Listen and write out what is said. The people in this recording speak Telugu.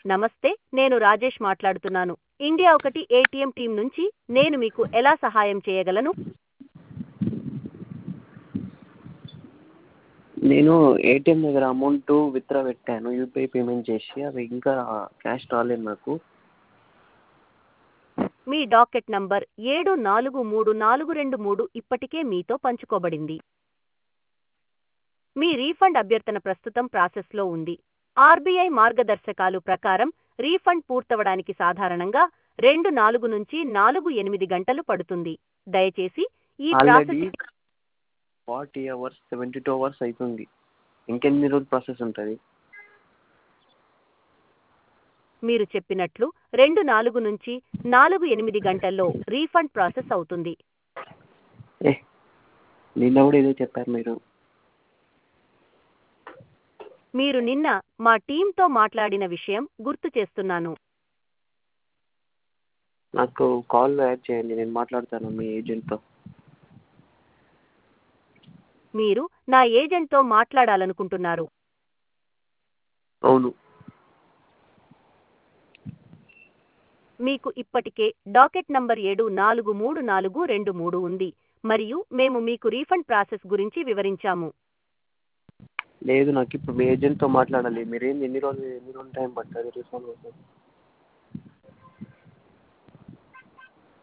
నమస్తే నేను రాజేష్ మాట్లాడుతున్నాను ఇండియా ఒకటి ఏటీఎం టీం నుంచి నేను మీకు ఎలా సహాయం చేయగలను నేను ఏటీఎం దగ్గర అమౌంట్ విత్డ్రా పెట్టాను యూపీఐ పేమెంట్ చేసి అవి ఇంకా క్యాష్ రాలేదు నాకు మీ డాకెట్ నంబర్ ఏడు నాలుగు మూడు నాలుగు రెండు మూడు ఇప్పటికే మీతో పంచుకోబడింది మీ రీఫండ్ అభ్యర్థన ప్రస్తుతం ప్రాసెస్లో ఉంది ఆర్బీఐ మార్గదర్శకాలు ప్రకారం రీఫండ్ పూర్తవడానికి సాధారణంగా రెండు నాలుగు నుంచి నాలుగు ఎనిమిది గంటలు పడుతుంది దయచేసి ఈ already process forty hours seventy two hours అవుతుంది ఇంకెన్ని రోజులు ప్రాసెస్ ఉంటుంది మీరు చెప్పినట్లు రెండు నాలుగు నుంచి నాలుగు ఎనిమిది గంటల్లో రీఫండ్ ప్రాసెస్ అవుతుంది ఏ నిన్న కూడా ఇదే చెప్పారు మీరు మీరు నిన్న మా టీంతో మాట్లాడిన విషయం గుర్తు చేస్తున్నాను నాకు కాల్ యాడ్ చేయండి నేను మాట్లాడతాను మీ ఏజెంట్తో మీరు నా ఏజెంట్తో మాట్లాడాలనుకుంటున్నారు అవును మీకు ఇప్పటికే డాకెట్ నంబర్ ఏడు నాలుగు మూడు నాలుగు రెండు మూడు ఉంది మరియు మేము మీకు రీఫండ్ ప్రాసెస్ గురించి వివరించాము లేదు నాకు ఇప్పుడు మీ ఏజెంట్తో మాట్లాడాలి మీరేంది ఎన్ని రోజులు ఎన్ని రోజులు టైం పడుతుంది రీఫండ్ కోసం